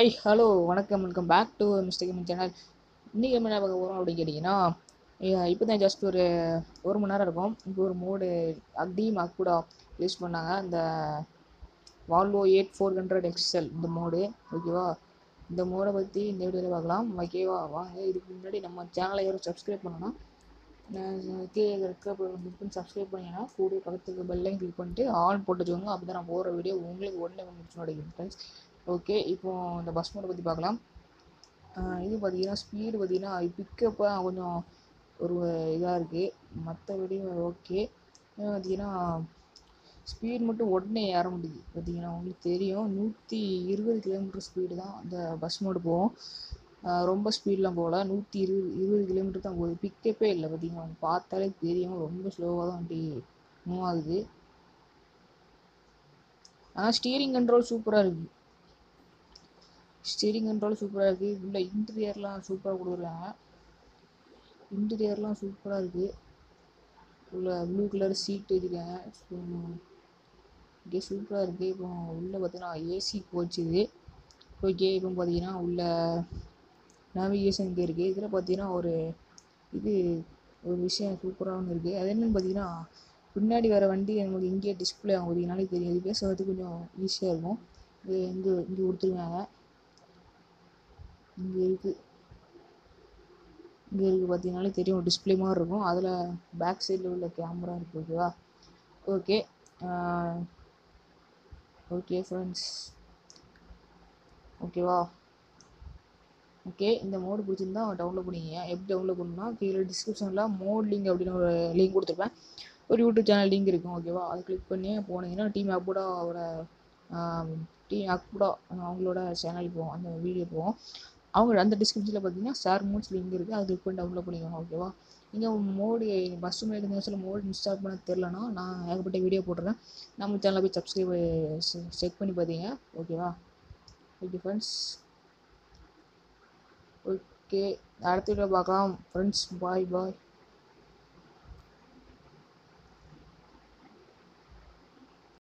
ஐ hello வணக்கம் welcome back to mister gaming channel இன்றைக்கி நம்ம என்ன பார்க்க போகிறோம் அப்படின்னு கேட்டிங்கன்னா இப்போ தான் ஜஸ்ட் ஒரு ஒரு மணி நேரம் இருக்கும் இப்போ ஒரு மோடு அக்டீம் அக்குடா யூஸ் பண்ணாங்க இந்த Volvo eight four hundred XL இந்த மோடு ஓகேவா இந்த மோடை பற்றி இந்த வீடியோவில் பார்க்கலாம் ஓகேவா வாங்க இதுக்கு முன்னாடி நம்ம சேனலை யாரும் சப்ஸ்கிரைப் பண்ணணும் கீழே இருக்க சப்ஸ்கிரைப் பண்ணிங்கன்னா கூட பக்கத்துக்கு பெல்லையும் கிளிக் பண்ணிட்டு ஆல் போட்டு வச்சுக்கோங்க அப்போ தான் நான் போகிற வீடியோ உங்களுக்கு உடனே முடிச்சு நோட்டிஃபிகேஷன் ஃப்ரெண்ட்ஸ் ஓகே இப்போ இந்த பஸ் மோடை பற்றி பார்க்கலாம் ஆஹ் இது பார்த்தீங்கன்னா ஸ்பீடு பார்த்தீங்கன்னா பிக்கப்பாக கொஞ்சம் ஒரு இதாக இருக்குது மற்றபடி ஓகே பார்த்தீங்கன்னா ஸ்பீட் மட்டும் உடனே ஏற முடியுது பார்த்தீங்கன்னா உங்களுக்கு தெரியும் நூற்றி இருபது கிலோமீட்டர் ஸ்பீடு தான் அந்த பஸ் மோடு போகும் ஆஹ் ரொம்ப ஸ்பீட்லாம் போகல நூற்றி இருபது இருபது கிலோமீட்டர் தான் போகுது பிக்கப்பே இல்லை பார்த்தீங்கன்னா அவங்க பார்த்தாலே தெரியும் ரொம்ப ஸ்லோவாக தான் வண்டி மூவ் ஆகுது ஆனால் ஸ்டீரிங் கண்ட்ரோல் சூப்பராக இருக்குது ஸ்டீரிங் கண்ட்ரோல் சூப்பராக இருக்குது உள்ள இன்டீரியர்லாம் சூப்பராக கொடுக்குறாங்க இன்டீரியர்லாம் சூப்பராக இருக்குது உள்ள ப்ளூ கலர் சீட் வச்சுருக்காங்க ஸோ இங்கே சூப்பராக இருக்குது இப்போ உள்ளே பார்த்தீங்கன்னா ஏசி கோச் இது ஓகே இப்போ பார்த்தீங்கன்னா உள்ள நேவிகேஷன் இங்கே இருக்குது இதில் பார்த்தீங்கன்னா ஒரு இது ஒரு விஷயம் சூப்பராக ஒன்று இருக்குது அது என்னன்னு பார்த்தீங்கன்னா பின்னாடி வர வண்டி நமக்கு இங்கேயே டிஸ்பிளே ஆகும் பார்த்தீங்கனாலே தெரியும் இது பேசுறது கொஞ்சம் ஈஸியாக இருக்கும் இது இங்கே இங்கே கொடுத்துருக்காங்க இங்கே இருக்குது இங்கே இருக்குது பார்த்தீங்கனாலே தெரியும் டிஸ்பிளே மாதிரி இருக்கும் அதில் பேக் சைடில் உள்ள கேமரா இருக்குது ஓகேவா ஓகே ஓகே ஃப்ரெண்ட்ஸ் ஓகேவா ஓகே இந்த மோடு பிடிச்சிருந்தா டவுன்லோட் பண்ணிங்க எப்படி டவுன்லோட் பண்ணணும்னா கீழே டிஸ்கிரிப்ஷனில் மோட் லிங்க் அப்படின்னு ஒரு லிங்க் கொடுத்துருப்பேன் ஒரு யூடியூப் சேனல் லிங்க் இருக்கும் ஓகேவா அதை கிளிக் பண்ணி போனீங்கன்னா டீம் அப்புடாவோட டீம் அக்குடா அவங்களோட சேனல் போவோம் அந்த வீடியோ போவோம் அவங்க அந்த டிஸ்கிரிப்ஷனில் பார்த்தீங்கன்னா ஷேர் மோட்ஸ் லிங்க் இருக்குது அதை கிளிக் பண்ணி டவுன்லோட் பண்ணிக்கோங்க ஓகேவா நீங்கள் மோடு பஸ் மேலே இந்த வருஷத்தில் மோடு இன்ஸ்டால் பண்ண தெரிலனா நான் ஏகப்பட்ட வீடியோ போட்டுறேன் நம்ம சேனலில் போய் சப்ஸ்கிரைப் செக் பண்ணி பார்த்தீங்க ஓகேவா ஓகே ஃப்ரெண்ட்ஸ் ஓகே அடுத்த வீடியோ பார்க்கலாம் ஃப்ரெண்ட்ஸ் பாய் பாய்